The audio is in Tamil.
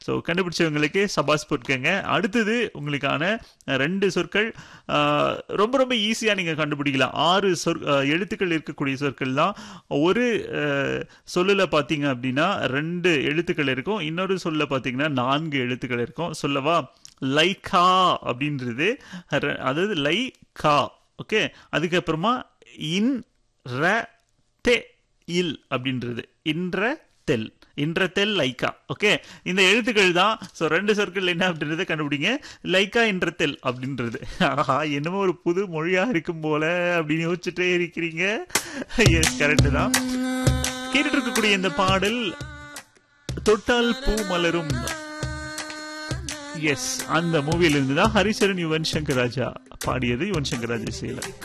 ஸோ கண்டுபிடிச்சவங்களுக்கு சபாஸ் போட்டுக்கங்க அடுத்தது உங்களுக்கான ரெண்டு சொற்கள் ஆஹ், ரொம்ப ரொம்ப ஈஸியாக நீங்கள் கண்டுபிடிக்கலாம் ஆறு சொற் ஆஹ், எழுத்துக்கள் இருக்கக்கூடிய சொற்கள் தான் ஒரு சொல்லில் பார்த்தீங்க அப்படின்னா ரெண்டு எழுத்துக்கள் இருக்கும் இன்னொரு சொல்ல பார்த்தீங்கன்னா நான்கு எழுத்துக்கள் இருக்கும் சொல்லவா லைகா அப்படின்றது ர- அதாவது லை கா ஓகே அதுக்கப்புறமா இன் ர தே இல் அப்படின்றது இன்ற தெல் இன்ற தெல் லைக்கா ஓகே இந்த எழுத்துக்கள் தான் ஸோ ரெண்டு சொற்கள் என்ன அப்படின்றத கண்டுபிடிங்க லைக்கா என்ற தெல் அப்படின்றது ஆஹா என்னமோ ஒரு புது மொழியா இருக்கும் போல அப்படின்னு யோசிச்சுட்டே இருக்கிறீங்க எஸ் கரெக்டு தான் கேட்டுட்டு இருக்கக்கூடிய இந்த பாடல் தொட்டால் பூ மலரும் எஸ் அந்த மூவியிலிருந்து தான் ஹரிசரன் யுவன் சங்கர் ராஜா பாடியது யுவன் சங்கர் ராஜா இசையில